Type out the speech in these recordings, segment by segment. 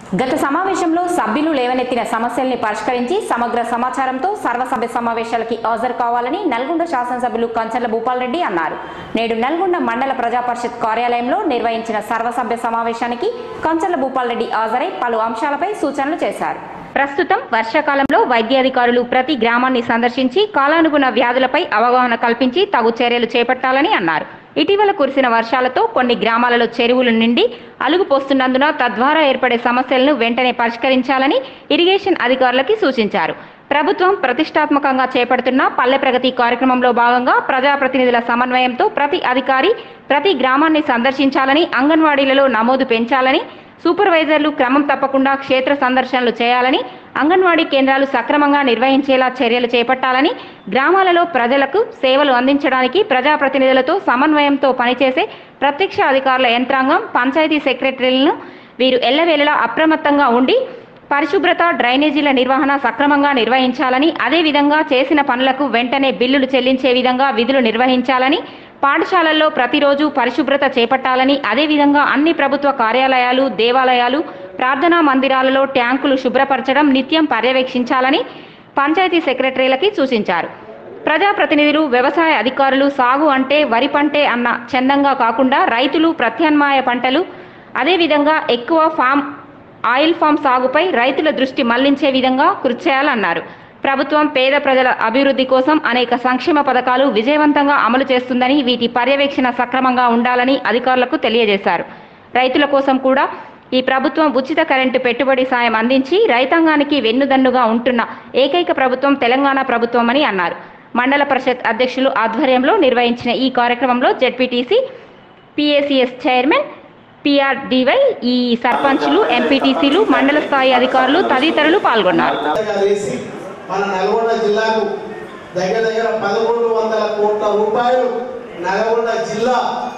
గత సమావేశంలో సభ్యులు లేవనెత్తిన సమస్యల్ని పరిష్కరించి సమగ్ర సమాచారంతో సర్వసభ్య సమావేశాలకి హాజరు కావాలని నల్గొండ శాసనసభ్యులు కంచర్ల భూపాల్ రెడ్డి అన్నారు నేడు నల్గొండ మండల ప్రజా పరిషత్ కార్యాలయంలో నిర్వహించిన సర్వసభ్య సమావేశానికి కంచర్ల భూపాల్ రెడ్డి హాజరై పలు అంశాలపై సూచనలు చేశారు ప్రస్తుతం వర్షాకాలంలో వైద్యాధికారులు ప్రతి గ్రామాన్ని సందర్శించి కాలానుగుణ వ్యాధులపై అవగాహన కల్పించి తగు చర్యలు చేపట్టాలని అన్నారు ఇటీవల కురిసిన వర్షాలతో కొన్ని గ్రామాలలో చెరువులు నిండి అలుగు పోస్తున్నందున తద్వారా ఏర్పడే సమస్యలను వెంటనే పరిష్కరించాలని ఇరిగేషన్ అధికారులకి సూచించారు ప్రభుత్వం ప్రతిష్టాత్మకంగా చేపడుతున్న పల్లె ప్రగతి కార్యక్రమంలో భాగంగా ప్రజాప్రతినిధుల సమన్వయంతో ప్రతి అధికారి ప్రతి గ్రామాన్ని సందర్శించాలని అంగన్వాడీలలో నమోదు పెంచాలని సూపర్వైజర్లు క్రమం తప్పకుండా క్షేత్ర సందర్శనలు చేయాలని అంగన్వాడీ కేంద్రాలు సక్రమంగా నిర్వహించేలా చర్యలు చేపట్టాలని గ్రామాలలో ప్రజలకు సేవలు అందించడానికి ప్రజాప్రతినిధులతో సమన్వయంతో పనిచేసే ప్రత్యక్ష అధికారుల యంత్రాంగం పంచాయతీ సెక్రటరీలను వీరు ఎల్లవేళలా అప్రమత్తంగా ఉండి పరిశుభ్రత డ్రైనేజీల నిర్వహణ సక్రమంగా నిర్వహించాలని అదేవిధంగా చేసిన పనులకు వెంటనే బిల్లులు చెల్లించే విధంగా విధులు నిర్వహించాలని పాఠశాలల్లో ప్రతిరోజు పరిశుభ్రత చేపట్టాలని అదేవిధంగా అన్ని ప్రభుత్వ కార్యాలయాలు దేవాలయాలు ప్రార్థనా మందిరాలలో ట్యాంకులు శుభ్రపరచడం నిత్యం పర్యవేక్షించాలని పంచాయతీ సెక్రటరీలకి సూచించారు ప్రజాప్రతినిధులు వ్యవసాయ అధికారులు సాగు అంటే వరి పంటే అన్న చందంగా కాకుండా రైతులు ప్రత్యామ్నాయ పంటలు అదేవిధంగా ఎక్కువ ఫామ్ ఆయిల్ ఫామ్ సాగుపై రైతుల దృష్టి మళ్లించే విధంగా కృషి చేయాలన్నారు ప్రభుత్వం పేద ప్రజల అభివృద్ధి కోసం అనేక సంక్షేమ పథకాలు విజయవంతంగా అమలు చేస్తుందని వీటి పర్యవేక్షణ సక్రమంగా ఉండాలని అధికారులకు తెలియజేశారు రైతుల కోసం కూడా ఈ ప్రభుత్వం ఉచిత కరెంటు పెట్టుబడి సాయం అందించి రైతాంగానికి వెన్నుదన్నుగా ఉంటున్న ఏకైక ప్రభుత్వం తెలంగాణ ప్రభుత్వమని అన్నారు మండల పరిషత్ అధ్యక్షులు ఆధ్వర్యంలో నిర్వహించిన ఈ కార్యక్రమంలో జెడ్పీటీసీ పిఏసిఎస్ చైర్మన్ పిఆర్డివై ఈ సర్పంచులు ఎంపీటీసీలు మండల స్థాయి అధికారులు తదితరులు పాల్గొన్నారు వేసి మన నల్గొండ జిల్లాకు దగ్గర దగ్గర పదకొండు వందల కోట్ల రూపాయలు నల్గొండ జిల్లా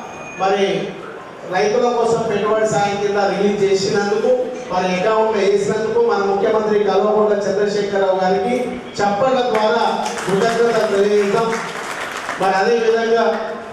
మరి రైతుల కోసం పెట్టుబడి సాయం కింద రిలీజ్ చేసినందుకు మరి అకౌంట్లో వేసినందుకు మన ముఖ్యమంత్రి కల్వకుంట్ల చంద్రశేఖరరావు గారికి చప్పట్ల ద్వారా కృతజ్ఞత తెలియజేద్దాం మరి అదే విధంగా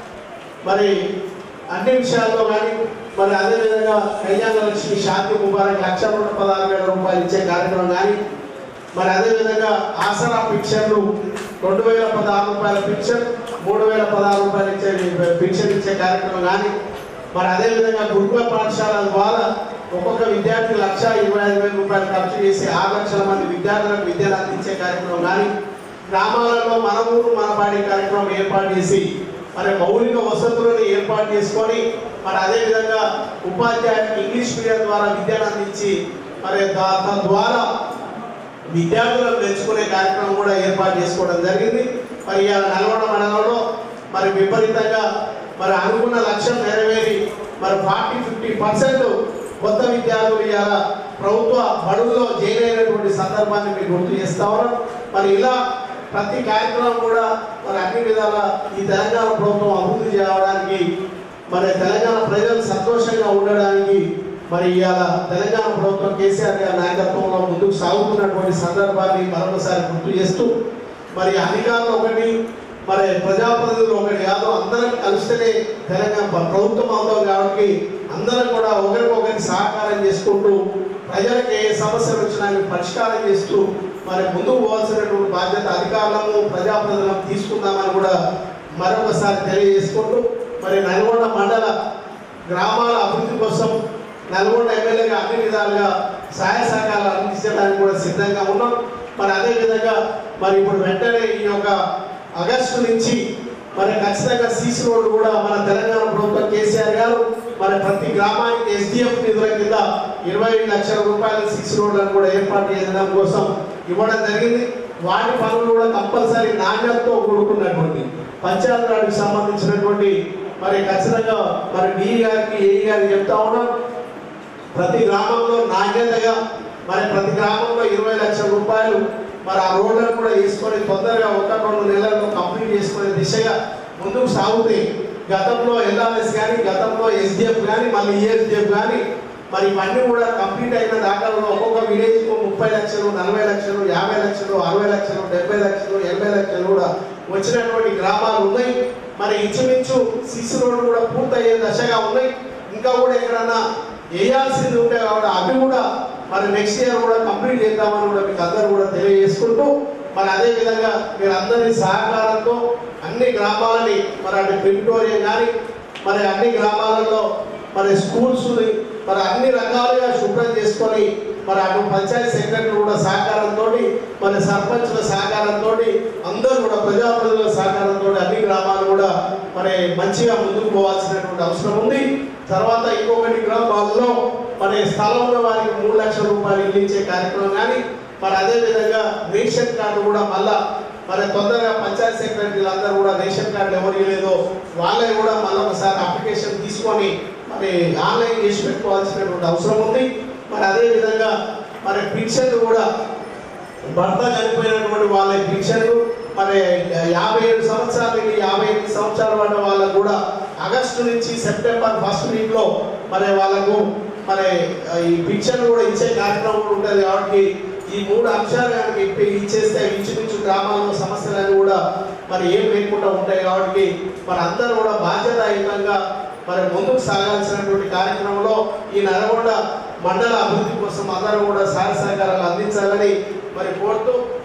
మరి అన్ని విషయాల్లో కానీ మరి అదే విధంగా కళ్యాణ లక్ష్మి శాంతి ముబారక్ లక్ష నూట పదహారు వేల రూపాయలు ఇచ్చే కార్యక్రమం కానీ మరి అదే విధంగా ఆసరా పిక్చర్లు రెండు వేల పదహారు రూపాయల పిక్చర్ మూడు వేల పదహారు రూపాయలు ఇచ్చే పిక్చర్ ఇచ్చే కార్యక్రమం కానీ మరి అదే విధంగా గురుకుల పాఠశాల ద్వారా ఒక్కొక్క విద్యార్థి లక్ష ఇరవై ఐదు వేల రూపాయలు ఖర్చు చేసి ఆరు లక్షల మంది విద్యార్థులకు విద్యను అందించే కార్యక్రమం కానీ గ్రామాలలో మన ఊరు మన బాడీ కార్యక్రమం ఏర్పాటు చేసి మరి మౌలిక వసతులను ఏర్పాటు చేసుకొని మరి అదే విధంగా ఉపాధ్యాయులకు ఇంగ్లీష్ మీడియం ద్వారా విద్యను అందించి మరి దా- తద్వారా విద్యార్థులను తెచ్చుకునే కార్యక్రమం కూడా ఏర్పాటు చేసుకోవడం జరిగింది మరి ఇవాళ నల్గొండ మండలంలో మరి విపరీతంగా మరి అనుకున్న లక్ష్యం నెరవేరి మరి ఫార్టీ ఫిఫ్టీ పర్సెంట్ కొత్త విద్యార్థులు ఇవాళ ప్రభుత్వ బడుల్లో జైన్ అయినటువంటి సందర్భాన్ని మీకు గుర్తు చేస్తా ఉన్నాం మరి ఇలా ప్రతి కార్యక్రమం కూడా మరి అన్ని విధాల ఈ తెలంగాణ ప్రభుత్వం అభివృద్ధి చేయడానికి మరి తెలంగాణ ప్రజలు సంతోషంగా ఉండడానికి మరి ఇవాళ తెలంగాణ ప్రభుత్వం కేసీఆర్ గారి నాయకత్వంలో ముందుకు సాగుతున్నటువంటి సందర్భాన్ని మరొకసారి గుర్తు చేస్తూ మరి అధికారులు ఒకటి మరి ప్రజాప్రతినిధులు ఒకటి కాదు అందరం కలిస్తేనే తెలంగాణ ప్ర- ప్రభుత్వం అవుతాం కాబట్టి అందరం కూడా ఒకరికొకరి సహకారం చేసుకుంటూ ప్రజలకు ఏ సమస్యలు వచ్చినా అవి పరిష్కారం చేస్తూ మరి ముందుకు పోవాల్సినటువంటి బాధ్యత అధికారులను ప్రజాప్రతినిధులను తీసుకుందామని కూడా మరొకసారి తెలియజేసుకుంటూ మరి నల్గొండ మండల గ్రామాల అభివృద్ధి కోసం నల్గొండ ఎమ్మెల్యేగా అన్ని విధాలుగా సహాయ సహకారాలు అందించడానికి కూడా సిద్ధంగా ఉన్నాం మరి అదే విధంగా మరి ఇప్పుడు వెంటనే ఈ యొక్క ఆగస్టు నుంచి మరి ఖచ్చితంగా సీసీ రోడ్డు కూడా మన తెలంగాణ ప్రభుత్వం కేసీఆర్ గారు మరి ప్రతి గ్రామానికి ఎస్డిఎఫ్ నిధుల కింద ఇరవై లక్షల రూపాయల సీసీ రోడ్లను కూడా ఏర్పాటు చేయడం కోసం ఇవ్వడం జరిగింది వాటి పనులు కూడా కంపల్సరీ నాణ్యతతో కూడుకున్నటువంటి పంచాయతీరాజ్కి సంబంధించినటువంటి మరి ఖచ్చితంగా మరి డి గారికి ఏ గారికి చెప్తా ఉన్నాం ప్రతి గ్రామంలో నాణ్యతగా మరి ప్రతి గ్రామంలో ఇరవై లక్షల రూపాయలు మరి ఆ రోడ్లను కూడా వేసుకొని తొందరగా ఒక రెండు నెలల్లో కంప్లీట్ చేసుకునే దిశగా ముందుకు సాగుతాయి గతంలో ఎల్ఆర్ఎస్ కానీ గతంలో ఎస్డిఎఫ్ కానీ మళ్ళీ ఈఎస్డిఎఫ్ కానీ మరి ఇవన్నీ కూడా కంప్లీట్ అయిన దాఖలలో ఒక్కొక్క విలేజ్కు ముప్పై లక్షలు నలభై లక్షలు యాభై లక్షలు అరవై లక్షలు డెబ్బై లక్షలు ఎనభై లక్షలు కూడా వచ్చినటువంటి గ్రామాలు ఉన్నాయి మరి ఇంచుమించు సిసి రోడ్డు కూడా పూర్తయ్యే దశగా ఉన్నాయి ఇంకా కూడా ఎక్కడన్నా వేయాల్సింది ఉంటే కాబట్టి అవి కూడా మరి నెక్స్ట్ ఇయర్ కూడా కంప్లీట్ చేద్దామని కూడా మీకు అందరూ కూడా తెలియజేసుకుంటూ మరి అదే విధంగా మీరు అందరి సహకారంతో అన్ని గ్రామాలని మరి అటు ప్రిమిటోరియం కానీ మరి అన్ని గ్రామాలలో మరి స్కూల్స్ మరి అన్ని రకాలుగా శుభ్రం చేసుకొని మరి అటు పంచాయతీ సెక్రటరీ కూడా సహకారంతో మరి సర్పంచుల సహకారంతో అందరూ కూడా ప్రజాప్రతినిధుల సహకారంతో అన్ని గ్రామాలు కూడా మరి మంచిగా ముందుకు పోవాల్సినటువంటి అవసరం ఉంది తర్వాత ఇంకొకటి గ్రామాల్లో మరి స్థలం ఉన్న వారికి మూడు లక్షల రూపాయలు ఇల్లు ఇచ్చే కార్యక్రమం కానీ మరి అదే విధంగా రేషన్ కార్డు కూడా మళ్ళా మరి తొందరగా పంచాయతీ సెక్రటరీలు అందరూ కూడా రేషన్ కార్డులు ఎవరు లేదో వాళ్ళే కూడా మళ్ళీ ఒకసారి అప్లికేషన్ తీసుకొని మరి ఆన్లైన్ చేసి పెట్టుకోవాల్సినటువంటి అవసరం ఉంది మరి అదే విధంగా మరి పింఛన్లు కూడా భర్త చనిపోయినటువంటి వాళ్ళ పింఛన్లు మరి యాభై ఏడు సంవత్సరాల నుండి యాభై ఎనిమిది సంవత్సరాల పడ్డ వాళ్ళకు కూడా ఆగస్టు నుంచి సెప్టెంబర్ ఫస్ట్ వీక్లో మరి వాళ్ళకు మరి ఈ పింఛన్ కూడా ఇచ్చే కార్యక్రమం కూడా ఉంటుంది కాబట్టి ఈ మూడు అంశాలు కనుక ఇప్పి ఇచ్చేస్తే ఇంచుమించు గ్రామాల్లో సమస్యలన్నీ కూడా మరి ఏం లేకుండా ఉంటాయి కాబట్టి మరి అందరూ కూడా బాధ్యతాయుతంగా మరి ముందుకు సాగాల్సినటువంటి కార్యక్రమంలో ఈ నల్గొండ మండల అభివృద్ధి కోసం అందరూ కూడా సహాయ సహకారాలు అందించాలని మరి కోరుతూ